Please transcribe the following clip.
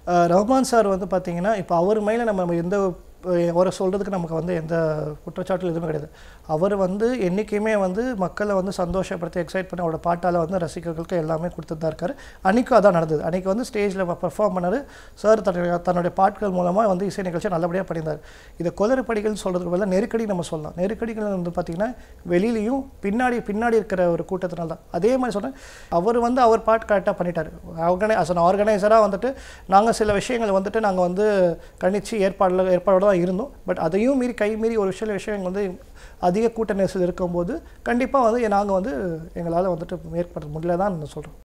அஹ், Rahman sir வந்து பார்த்தீங்கன்னா இப்போ அவர் மேலே நம்ம நம்ம எந்த அஹ், அவரை சொல்கிறதுக்கு நமக்கு வந்து எந்த குற்றச்சாட்டுல எதுவுமே கிடையாது அவர் வந்து என்றைக்குமே வந்து மக்களை வந்து சந்தோஷப்படுத்தி எக்ஸைட் பண்ணி அவரோட பாட்டால் வந்து ரசிகர்களுக்கு எல்லாமே கொடுத்துட்டு தான் இருக்காரு அன்றைக்கும் அதான் நடந்தது அன்றைக்கி வந்து ஸ்டேஜில் பெர்ஃபார்ம் பண்ணார் சார் தன்னுடைய தன்னுடைய பாட்கள் மூலமாக வந்து இசை நிகழ்ச்சி நல்லபடியாக பண்ணியிருந்தார் இதை குதிரைப்படிகள் சொல்கிறதுக்கு பதிலாக நெருக்கடி நம்ம சொல்லலாம் நெருக்கடிகள் வந்து பார்த்திங்கன்னா வெளியிலையும் பின்னாடி பின்னாடி இருக்கிற ஒரு கூட்டத்தினால தான் அதே மாதிரி சொன்னேன் அவர் வந்து அவர் பாட் கரெக்டாக பண்ணிட்டார் ஆர்கனை அஸ் அன் ஆர்கனைசராக வந்துட்டு நாங்கள் சில விஷயங்களை வந்துட்டு நாங்கள் வந்து கணிச்சு ஏற்பாடில் ஏற்பாடோட தான் இருந்தோம் பட் அதையும் மீறி கை மீறி ஒரு சில விஷயங்கள் வந்து அதிக கூட்ட நெரிசல் இருக்கும்போது கண்டிப்பாக வந்து நாங்கள் வந்து எங்களால் வந்துட்டு மேற்பட முடியல தான் சொல்கிறோம்